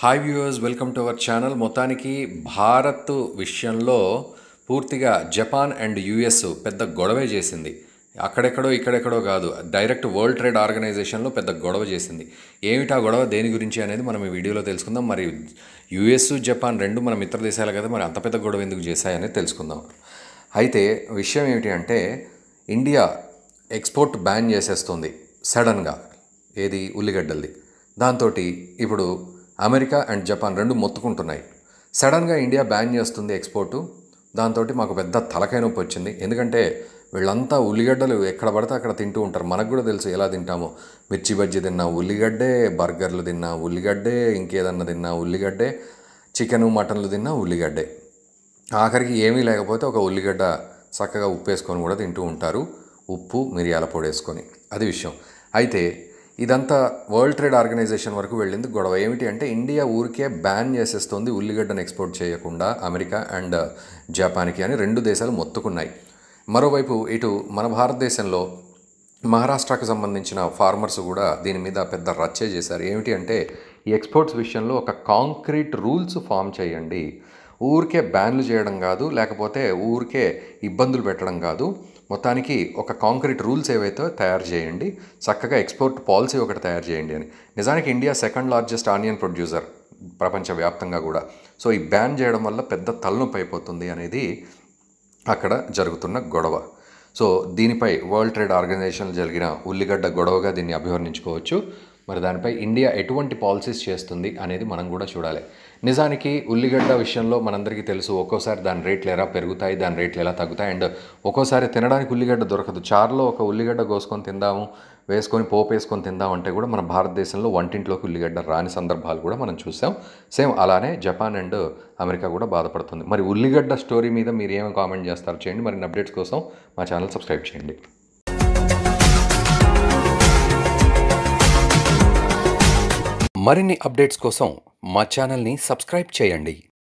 hi viewers welcome to our channel మొత్తానికి భారత్ విషయంలో పూర్తిగా జపాన్ అండ్ యుఎస్ పెద్ద గొడవే చేసింది అక్కడెక్కడో ఇక్కడెక్కడో కాదు డైరెక్ట్ వరల్డ్ ట్రేడ్ ఆర్గనైజేషన్లో పెద్ద గొడవ చేసింది ఏమిటా గొడవ దేని గురించి అనేది మనం ఈ వీడియోలో తెలుసుకుందాం మరి యుఎస్ జపాన్ రెండు మన మిత్ర దేశాలు కదా మరి అంత పెద్ద గొడవ ఎందుకు చేశాయనేది తెలుసుకుందాం అయితే విషయం ఏమిటి అంటే ఇండియా ఎక్స్పోర్ట్ బ్యాన్ చేసేస్తుంది సడన్గా ఏది ఉల్లిగడ్డలది దాంతో ఇప్పుడు అమెరికా అండ్ జపాన్ రెండు మొత్తుకుంటున్నాయి సడన్గా ఇండియా బ్యాన్ చేస్తుంది ఎక్స్పోర్టు దాంతో మాకు పెద్ద తలకాయ నొప్పి వచ్చింది ఎందుకంటే వీళ్ళంతా ఉల్లిగడ్డలు ఎక్కడ పడితే అక్కడ తింటూ ఉంటారు మనకు కూడా తెలుసు ఎలా తింటామో మిర్చి బజ్జీ తిన్నా ఉల్లిగడ్డే బర్గర్లు తిన్నా ఉల్లిగడ్డే ఇంకేదన్నా తిన్నా ఉల్లిగడ్డే చికెను మటన్లు తిన్నా ఉల్లిగడ్డే ఆఖరికి ఏమీ లేకపోతే ఒక ఉల్లిగడ్డ చక్కగా ఉప్పు వేసుకొని కూడా తింటూ ఉంటారు ఉప్పు మిరియాల పొడి వేసుకొని అది విషయం అయితే ఇదంతా వరల్డ్ ట్రేడ్ ఆర్గనైజేషన్ వరకు వెళ్ళింది గొడవ ఏమిటి అంటే ఇండియా ఊరికే బ్యాన్ చేసేస్తుంది ఉల్లిగడ్డను ఎక్స్పోర్ట్ చేయకుండా అమెరికా అండ్ జపాన్కి అని రెండు దేశాలు మొత్తుకున్నాయి మరోవైపు ఇటు మన భారతదేశంలో మహారాష్ట్రకు సంబంధించిన ఫార్మర్స్ కూడా దీని మీద పెద్ద రచ్చే చేశారు ఏమిటి అంటే ఈ ఎక్స్పోర్ట్స్ విషయంలో ఒక కాంక్రీట్ రూల్స్ ఫామ్ చేయండి ఊరికే బ్యాన్లు చేయడం కాదు లేకపోతే ఊరికే ఇబ్బందులు పెట్టడం కాదు మొత్తానికి ఒక కాంక్రీట్ రూల్స్ ఏవైతే తయారు చేయండి చక్కగా ఎక్స్పోర్ట్ పాలసీ ఒకటి తయారు చేయండి అని నిజానికి India second largest onion producer ప్రపంచవ్యాప్తంగా కూడా సో ఈ బ్యాన్ చేయడం వల్ల పెద్ద తలనొప్పి అయిపోతుంది అనేది అక్కడ జరుగుతున్న గొడవ సో దీనిపై వరల్డ్ ట్రేడ్ ఆర్గనైజేషన్ జరిగిన ఉల్లిగడ్డ గొడవగా దీన్ని అభివర్ణించుకోవచ్చు మరి దానిపై ఇండియా ఎటువంటి పాలసీస్ చేస్తుంది అనేది మనం కూడా చూడాలి నిజానికి ఉల్లిగడ్డ విషయంలో మనందరికీ తెలుసు ఒక్కోసారి దాని రేట్లు ఎలా పెరుగుతాయి దాని రేట్లు ఎలా తగ్గుతాయి అండ్ ఒక్కోసారి తినడానికి ఉల్లిగడ్డ దొరకదు చారులో ఒక ఉల్లిగడ్డ కోసుకొని తిందాము వేసుకొని పోపు వేసుకొని తిందామంటే కూడా మన భారతదేశంలో వంటింట్లోకి ఉల్లిగడ్డ రాని సందర్భాలు కూడా మనం చూసాం సేమ్ అలానే జపాన్ అండ్ అమెరికా కూడా బాధపడుతుంది మరి ఉల్లిగడ్డ స్టోరీ మీద మీరు ఏమి కామెంట్ చేస్తారు చేయండి మరిన్ని అప్డేట్స్ కోసం మా ఛానల్ సబ్స్క్రైబ్ చేయండి మరిన్ని అప్డేట్స్ కోసం మా ఛానల్ని సబ్స్క్రైబ్ చేయండి